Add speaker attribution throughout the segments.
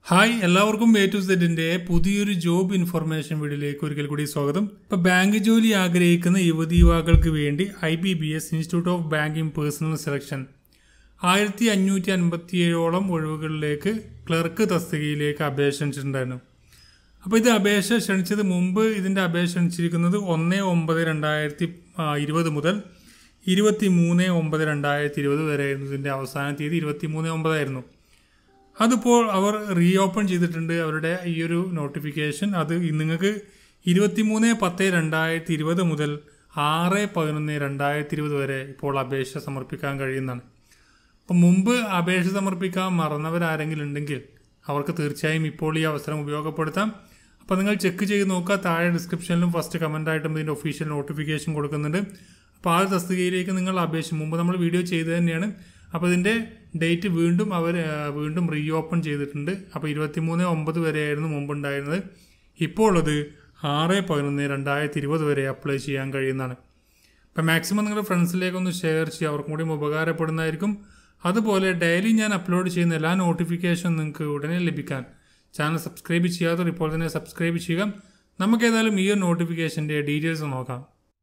Speaker 1: hi എല്ലാവർക്കും A to സെറ്റിന്റെ പുതിയൊരു ജോബ് ഇൻഫർമേഷൻ വീഡിയോയിലേക്ക് ഒരിക്കൽ കൂടി സ്വാഗതം ഇപ്പൊ ബാങ്ക് ജോലി ആഗ്രഹിക്കുന്ന യുവതി യുവാക്കൾക്ക് വേണ്ടി I B B S institute of banking personnel selection ആയിരത്തി അഞ്ഞൂറ്റി അൻപത്തി ഏഴോളം ഒഴിവുകളിലേക്ക് ക്ലർക്ക് തസ്തികയിലേക്ക് അപേക്ഷ ക്ഷണിച്ചിട്ടുണ്ടായിരുന്നു അപ്പോൾ ഇത് അപേക്ഷ ക്ഷണിച്ചത് മുമ്പ് ഇതിൻ്റെ അപേക്ഷ ക്ഷണിച്ചിരിക്കുന്നത് ഒന്ന് ഒമ്പത് രണ്ടായിരത്തി ഇരുപത് മുതൽ ഇരുപത്തി മൂന്ന് ഒമ്പത് രണ്ടായിരത്തി ഇരുപത് വരെയായിരുന്നു ഇതിൻ്റെ അവസാന തീയതി ഇരുപത്തി മൂന്ന് ഒമ്പതായിരുന്നു അതിപ്പോൾ അവർ റീ ഓപ്പൺ ചെയ്തിട്ടുണ്ട് അവരുടെ ഈ ഒരു നോട്ടിഫിക്കേഷൻ അത് നിങ്ങൾക്ക് ഇരുപത്തി മൂന്ന് പത്ത് രണ്ടായിരത്തി ഇരുപത് മുതൽ ആറ് പതിനൊന്ന് രണ്ടായിരത്തി ഇരുപത് വരെ ഇപ്പോൾ അപേക്ഷ സമർപ്പിക്കാൻ കഴിയുന്നതാണ് അപ്പം മുമ്പ് അപേക്ഷ സമർപ്പിക്കാൻ മറന്നവരാരെങ്കിലും ഉണ്ടെങ്കിൽ അവർക്ക് തീർച്ചയായും ഇപ്പോൾ ഈ അവസരം ഉപയോഗപ്പെടുത്താം അപ്പോൾ നിങ്ങൾ ചെക്ക് ചെയ്ത് നോക്കുക താഴെ ഡിസ്ക്രിപ്ഷനിലും ഫസ്റ്റ് കമൻ്റായിട്ടും ഇതിൻ്റെ ഒഫീഷ്യൽ നോട്ടിഫിക്കേഷൻ കൊടുക്കുന്നുണ്ട് അപ്പോൾ ആ തസ്തികയിലേക്ക് നിങ്ങൾ അപേക്ഷ മുമ്പ് നമ്മൾ വീഡിയോ ചെയ്ത് തന്നെയാണ് അപ്പോൾ ഇതിൻ്റെ ഡേറ്റ് വീണ്ടും അവർ വീണ്ടും റീ ഓപ്പൺ ചെയ്തിട്ടുണ്ട് അപ്പോൾ ഇരുപത്തി മൂന്ന് ഒമ്പത് വരെയായിരുന്നു മുമ്പ് ഉണ്ടായിരുന്നത് ഇപ്പോൾ അത് ആറ് പതിനൊന്ന് രണ്ടായിരത്തി ഇരുപത് വരെ അപ്ലൈ ചെയ്യാൻ കഴിയുന്നതാണ് അപ്പം മാക്സിമം നിങ്ങളുടെ ഫ്രണ്ട്സിലേക്കൊന്ന് ഷെയർ ചെയ്യുക അവർക്കും കൂടി ഉപകാരപ്പെടുന്നതായിരിക്കും അതുപോലെ ഡെയിലി ഞാൻ അപ്ലോഡ് ചെയ്യുന്ന എല്ലാ നോട്ടിഫിക്കേഷനും നിങ്ങൾക്ക് ഉടനെ ലഭിക്കാൻ ചാനൽ സബ്സ്ക്രൈബ് ചെയ്യാത്തവർ ഇപ്പോൾ തന്നെ സബ്സ്ക്രൈബ് ചെയ്യുക നമുക്ക് ഏതായാലും ഈ ഒരു നോട്ടിഫിക്കേഷൻ്റെ ഡീറ്റെയിൽസ് നോക്കാം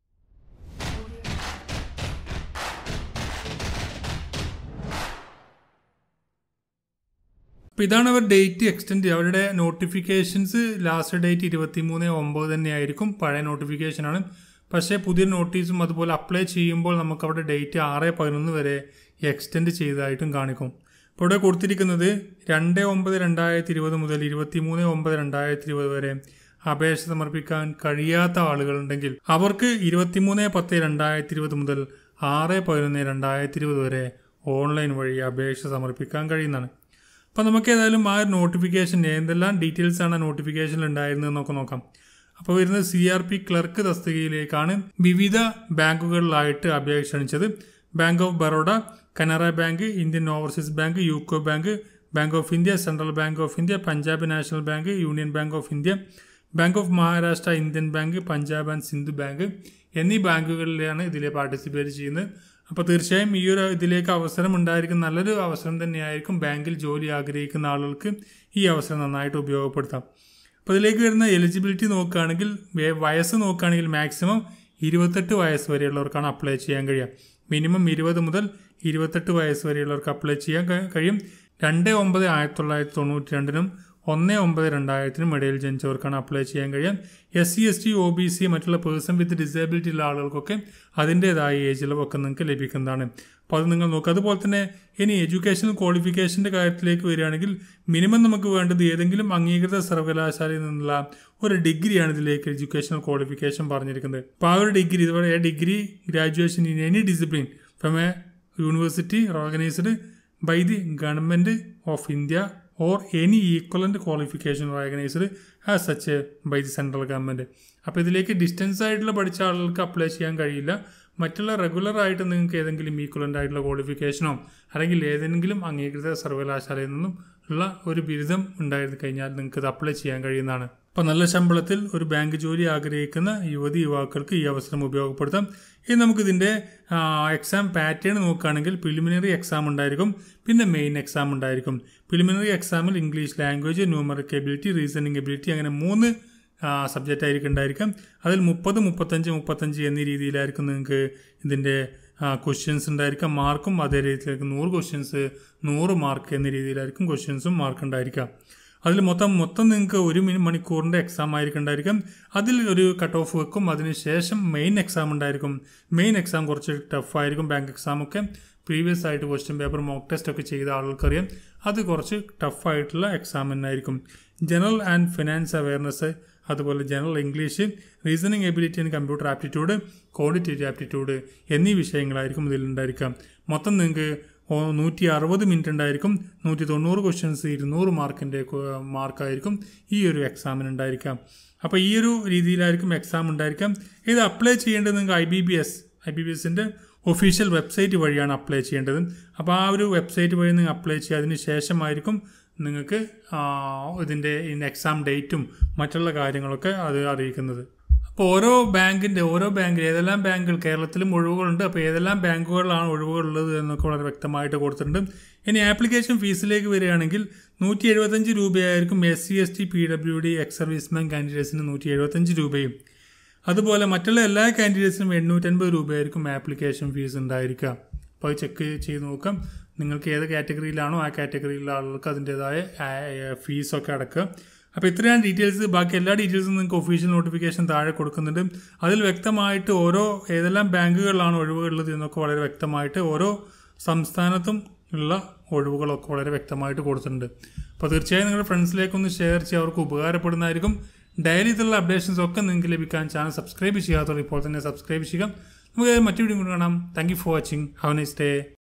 Speaker 1: അപ്പോൾ ഇതാണ് അവർ ഡേറ്റ് എക്സ്റ്റെൻഡ് അവരുടെ നോട്ടിഫിക്കേഷൻസ് ലാസ്റ്റ് ഡേറ്റ് ഇരുപത്തി മൂന്ന് ഒമ്പത് തന്നെയായിരിക്കും പഴയ നോട്ടിഫിക്കേഷനാണ് പക്ഷേ പുതിയ നോട്ടീസും അതുപോലെ അപ്ലൈ ചെയ്യുമ്പോൾ നമുക്ക് അവിടെ ഡേറ്റ് ആറ് പതിനൊന്ന് വരെ എക്സ്റ്റെൻഡ് ചെയ്തതായിട്ടും കാണിക്കും ഇപ്പോൾ ഇവിടെ കൊടുത്തിരിക്കുന്നത് രണ്ട് ഒമ്പത് രണ്ടായിരത്തി ഇരുപത് മുതൽ ഇരുപത്തി മൂന്ന് ഒമ്പത് രണ്ടായിരത്തി ഇരുപത് വരെ അപേക്ഷ സമർപ്പിക്കാൻ കഴിയാത്ത ആളുകളുണ്ടെങ്കിൽ അവർക്ക് ഇരുപത്തിമൂന്ന് പത്ത് രണ്ടായിരത്തി ഇരുപത് മുതൽ ആറ് പതിനൊന്ന് രണ്ടായിരത്തി ഇരുപത് വരെ ഓൺലൈൻ വഴി അപേക്ഷ സമർപ്പിക്കാൻ കഴിയുന്നതാണ് അപ്പോൾ നമുക്ക് ഏതായാലും ആ നോട്ടിഫിക്കേഷൻ എന്തെല്ലാം ഡീറ്റെയിൽസ് ആണ് നോട്ടിഫിക്കേഷനിൽ ഉണ്ടായിരുന്നത് എന്നൊക്കെ നോക്കാം അപ്പോൾ വരുന്നത് സി ആർ പി ക്ലർക്ക് തസ്തികയിലേക്കാണ് വിവിധ ബാങ്കുകളിലായിട്ട് അപേക്ഷ ക്ഷണിച്ചത് bank of Baroda Canara bank Indian overseas bank UCO bank bank of India central bank of India Punjab national bank union bank of India bank of Maharashtra Indian bank Punjab and Sind bank എന്നീ ബാങ്കുകളിലാണ് ഇതിലെ participate ചെയ്യുന്നത് അപ്പോൾ തീർച്ചയായും ഈ ഒരു ഇതിലേക്ക് അവസരം ഉണ്ടായിരിക്കും നല്ലൊരു അവസരം തന്നെയായിരിക്കും ബാങ്കിൽ ജോലി ആഗ്രഹിക്കുന്ന ആളുകൾക്ക് ഈ അവസരം നന്നായിട്ട് ഉപയോഗപ്പെടുത്താം അപ്പോൾ ഇതിലേക്ക് വരുന്ന എലിജിബിലിറ്റി നോക്കുകയാണെങ്കിൽ വയസ്സ് നോക്കുകയാണെങ്കിൽ മാക്സിമം ഇരുപത്തെട്ട് വയസ്സ് വരെയുള്ളവർക്കാണ് അപ്ലൈ ചെയ്യാൻ കഴിയുക മിനിമം ഇരുപത് മുതൽ ഇരുപത്തെട്ട് വയസ്സ് വരെയുള്ളവർക്ക് അപ്ലൈ ചെയ്യാൻ കഴിയും രണ്ട് ഒമ്പത് ആയിരത്തി തൊള്ളായിരത്തി തൊണ്ണൂറ്റി രണ്ടിനും ഒന്ന് ഒമ്പത് രണ്ടായിരത്തിനും ഇടയിൽ ജനിച്ചവർക്കാണ് അപ്ലൈ ചെയ്യാൻ കഴിയാം S C S T O B C മറ്റുള്ള പേഴ്സൺ വിത്ത് ഡിസേബിലിറ്റി ഉള്ള ആളുകൾക്കൊക്കെ അതിൻ്റെതായ ഏജ് ഇളവൊക്കെ നിങ്ങൾക്ക് ലഭിക്കുന്നതാണ് അപ്പോൾ അത് നിങ്ങൾ നോക്കുക അതുപോലെ തന്നെ ഇനി എഡ്യൂക്കേഷണൽ ക്വാളിഫിക്കേഷൻ്റെ കാര്യത്തിലേക്ക് വരികയാണെങ്കിൽ മിനിമം നമുക്ക് വേണ്ടത് ഏതെങ്കിലും അംഗീകൃത സർവകലാശാലയിൽ നിന്നുള്ള ഒരു ഡിഗ്രിയാണ് ഇതിലേക്ക് എഡ്യൂക്കേഷണൽ ക്വാളിഫിക്കേഷൻ പറഞ്ഞിരിക്കുന്നത് അപ്പോൾ ആ ഒരു ഡിഗ്രി ഇതുപോലെ a degree graduation in any discipline from a university organised by the government of India or any equivalent qualification organised as such by the central government അപ്പോൾ ഇതിലേക്ക് ഡിസ്റ്റൻസ് ആയിട്ടുള്ള പഠിച്ച ആളുകൾക്ക് അപ്ലൈ ചെയ്യാൻ കഴിയില്ല മറ്റുള്ള റെഗുലർ ആയിട്ട് നിങ്ങൾക്ക് ഏതെങ്കിലും ഈക്വലൻ്റ് ആയിട്ടുള്ള ക്വാളിഫിക്കേഷനോ അല്ലെങ്കിൽ ഏതെങ്കിലും അംഗീകൃത സർവകലാശാലയിൽ നിന്നും ഉള്ള ഒരു ബിരുദം ഉണ്ടായിരുന്നു കഴിഞ്ഞാൽ നിങ്ങൾക്ക് ഇത് അപ്ലൈ ചെയ്യാൻ കഴിയുന്നതാണ് അപ്പോൾ നല്ല ശമ്പളത്തിൽ ഒരു ബാങ്ക് ജോലി ആഗ്രഹിക്കുന്ന യുവതി യുവാക്കൾക്ക് ഈ അവസരം ഉപയോഗപ്പെടുത്താം ഇനി നമുക്കിതിൻ്റെ എക്സാം പാറ്റേൺ നോക്കുകയാണെങ്കിൽ പ്രിലിമിനറി എക്സാം ഉണ്ടായിരിക്കും പിന്നെ മെയിൻ എക്സാം ഉണ്ടായിരിക്കും പ്രിലിമിനറി എക്സാമിൽ English language numeric ability reasoning ability അങ്ങനെ മൂന്ന് സബ്ജക്റ്റ് ആയിരിക്കും ഉണ്ടായിരിക്കാം അതിൽ മുപ്പത് മുപ്പത്തഞ്ച് മുപ്പത്തഞ്ച് എന്നീ രീതിയിലായിരിക്കും നിങ്ങൾക്ക് ഇതിൻ്റെ ക്വസ്റ്റ്യൻസ് ഉണ്ടായിരിക്കാം മാർക്കും അതേ രീതിയിലായിരിക്കും നൂറ് ക്വസ്റ്റ്യൻസ് നൂറ് മാർക്ക് എന്ന രീതിയിലായിരിക്കും ക്വസ്റ്റ്യൻസും മാർക്ക് ഉണ്ടായിരിക്കാം അതിൽ മൊത്തം മൊത്തം നിങ്ങൾക്ക് ഒരു മിനി മണിക്കൂറിൻ്റെ എക്സാം ആയിരിക്കും ഉണ്ടായിരിക്കും അതിൽ ഒരു കട്ട് ഓഫ് വെക്കും അതിനുശേഷം മെയിൻ എക്സാം ഉണ്ടായിരിക്കും മെയിൻ എക്സാം കുറച്ച് ടഫായിരിക്കും ബാങ്ക് എക്സാം ഒക്കെ പ്രീവിയസ് ആയിട്ട് ക്വസ്റ്റ്യൻ പേപ്പർ മോക്ക് ടെസ്റ്റ് ഒക്കെ ചെയ്ത ആളുകൾക്കറിയാം അത് കുറച്ച് ടഫായിട്ടുള്ള എക്സാം തന്നെയായിരിക്കും ജനറൽ ആൻഡ് ഫിനാൻസ് അവയർനെസ് അതുപോലെ general English reasoning ability and computer aptitude quantitative aptitude എന്നീ വിഷയങ്ങളായിരിക്കും ഇതിലുണ്ടായിരിക്കാം മൊത്തം നിങ്ങൾക്ക് നൂറ്റി അറുപത് മിനിറ്റ് ഉണ്ടായിരിക്കും നൂറ്റി തൊണ്ണൂറ് ക്വസ്റ്റ്യൻസ് ഇരുന്നൂറ് മാർക്കിൻ്റെ മാർക്കായിരിക്കും ഈ ഒരു എക്സാമിന് ഉണ്ടായിരിക്കാം അപ്പോൾ ഈ ഒരു രീതിയിലായിരിക്കും എക്സാം ഉണ്ടായിരിക്കാം ഇത് അപ്ലൈ ചെയ്യേണ്ടത് നിങ്ങൾക്ക് I B B S I B B എസിൻ്റെ ഒഫീഷ്യൽ വെബ്സൈറ്റ് വഴിയാണ് അപ്ലൈ ചെയ്യേണ്ടത് അപ്പോൾ ആ ഒരു വെബ്സൈറ്റ് വഴി നിങ്ങൾ അപ്ലൈ ചെയ്യുക അതിന് ശേഷമായിരിക്കും നിങ്ങൾക്ക് ഇതിൻ്റെ എക്സാം ഡേറ്റും മറ്റുള്ള കാര്യങ്ങളൊക്കെ അത് അറിയിക്കുന്നത് അപ്പോൾ ഓരോ ബാങ്കിൻ്റെ ഓരോ ബാങ്കിൽ ഏതെല്ലാം ബാങ്കുകൾ കേരളത്തിലും ഒഴിവുകളുണ്ട് അപ്പോൾ ഏതെല്ലാം ബാങ്കുകളിലാണ് ഒഴിവുകളുള്ളത് എന്നൊക്കെ വളരെ വ്യക്തമായിട്ട് കൊടുത്തിട്ടുണ്ട് ഇനി ആപ്ലിക്കേഷൻ ഫീസിലേക്ക് വരികയാണെങ്കിൽ നൂറ്റി എഴുപത്തഞ്ച് രൂപയായിരിക്കും S C S T P W D ex serviceman കാൻഡിഡേറ്റ്സിന് നൂറ്റി എഴുപത്തഞ്ച് രൂപയും അതുപോലെ മറ്റുള്ള എല്ലാ കാൻഡിഡേറ്റ്സിനും എണ്ണൂറ്റൻപത് രൂപയായിരിക്കും ആപ്ലിക്കേഷൻ ഫീസ് ഉണ്ടായിരിക്കുക അപ്പോൾ അത് ചെക്ക് ചെയ്ത് നോക്കാം നിങ്ങൾക്ക് ഏത് കാറ്റഗറിയിലാണോ ആ കാറ്റഗറിയിലുള്ള ആളുകൾക്ക് അതിൻ്റെതായ ഫീസൊക്കെ അടക്കുക അപ്പോൾ ഇത്രയാണ് ഡീറ്റെയിൽസ് ബാക്കി എല്ലാ ഡീറ്റെയിൽസും നിങ്ങൾക്ക് ഒഫീഷ്യൽ നോട്ടിഫിക്കേഷൻ താഴെ കൊടുക്കുന്നുണ്ട് അതിൽ വ്യക്തമായിട്ട് ഓരോ ഏതെല്ലാം ബാങ്കുകളിലാണ് ഒഴിവുകളുള്ളത് എന്നൊക്കെ വളരെ വ്യക്തമായിട്ട് ഓരോ സംസ്ഥാനത്തും ഉള്ള ഒഴിവുകളൊക്കെ വളരെ വ്യക്തമായിട്ട് കൊടുത്തിട്ടുണ്ട് അപ്പോൾ തീർച്ചയായും നിങ്ങളുടെ ഫ്രണ്ട്സിലേക്കൊന്ന് ഷെയർ ചെയ്യുക അവർക്ക് ഉപകാരപ്പെടുന്നതായിരിക്കും ഡെയിലി ഇതുള്ള അപ്ഡേഷൻസ് ഒക്കെ നിങ്ങൾക്ക് ലഭിക്കാൻ ചാനൽ സബ്സ്ക്രൈബ് ചെയ്യാത്തവർ ഇപ്പോൾ തന്നെ സബ്സ്ക്രൈബ് ചെയ്യുക നമുക്ക് മറ്റു വീഡിയോ കാണാം thank you for watching have nice day